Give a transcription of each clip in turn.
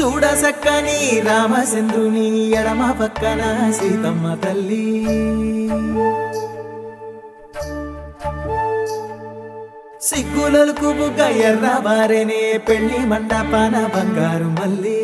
చూడ సక్కని రామచంద్రుని ఎడమ పక్కన సీతమ్మ తల్లి సిగ్గులకు బుగ్గ ఎర్ర బారెనే పెళ్లి మండపాన బంగారు మల్లి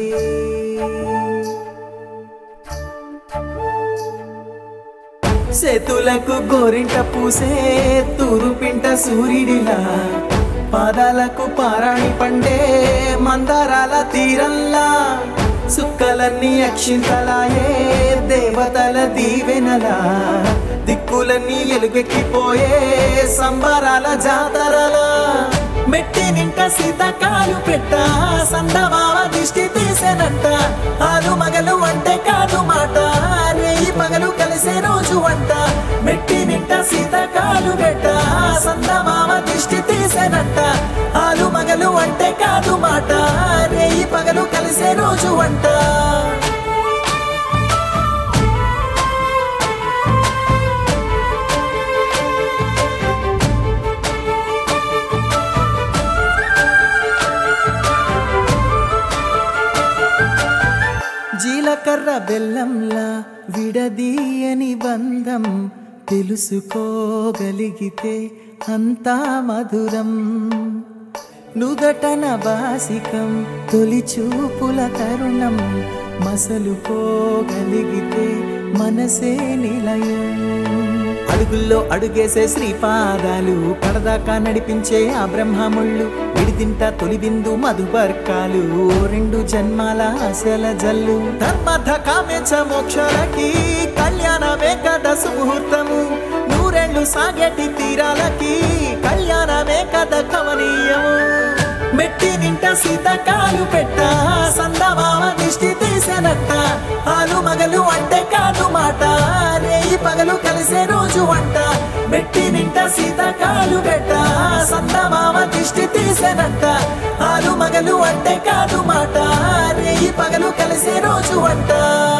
చేతులకు గోరింట పూసే తూరుపింట సూర్యుడిలా పాదాలకు పారాణి పండే మందారాల తీరల్లా సుక్కలన్నీ అక్షింతలాయే దేవతల దీవెనలా దిక్కులన్నీ ఎలుగెక్కిపోయే సంబరాల జాతరలా మెట్టి నింట సీతకాలు పెట్ట సందమావ దిష్టి తీసేనంట ఆలు మగలు అంటే కాదు మాట రేయి పగలు కలిసే రోజు వంట మెట్టి నింట సీతకాలు పెట్ట సందమావ దిష్టి తీసేనంట ఆలు మగలు అంటే కాదు మాట రేయి పగలు కలిసే రోజు వంట జీలకర్ర బెల్లంలా విడదీయని బంధం తెలుసుకోగలిగితే అంతా మధురం నుదటన బాసికం తొలి చూపుల తరుణం మసలుకోగలిగితే మనసే నిలయం అడుగుల్లో అడుగేసే శ్రీపాదాలు కడదాకా నడిపించే ఆ బ్రహ్మముళ్ళు విడిదింట తొలి బిందు మధుబర్కాలు ఓ రెండు జన్మాల అసల జల్లు ధర్మధ కామేచ మోక్షలకి కళ్యాణమే కదా సుముహూర్తము నూరెళ్ళు సాగేటి తీరాలకి కళ్యాణమే కదా కమనీయము మెట్టి నింట సీతకాలు పెట్ట సందమామ దిష్టి తీసేనట్ట ఆలు మగలు అంటే కాదు మాట రేయి పగలు కలిసే రోజు వంట మెట్టి నింట సీతకాలు పెట్ట సందమామ దిష్టి తీసేనట్ట ఆలు మగలు అంటే కాదు మాట రేయి పగలు కలిసే రోజు వంట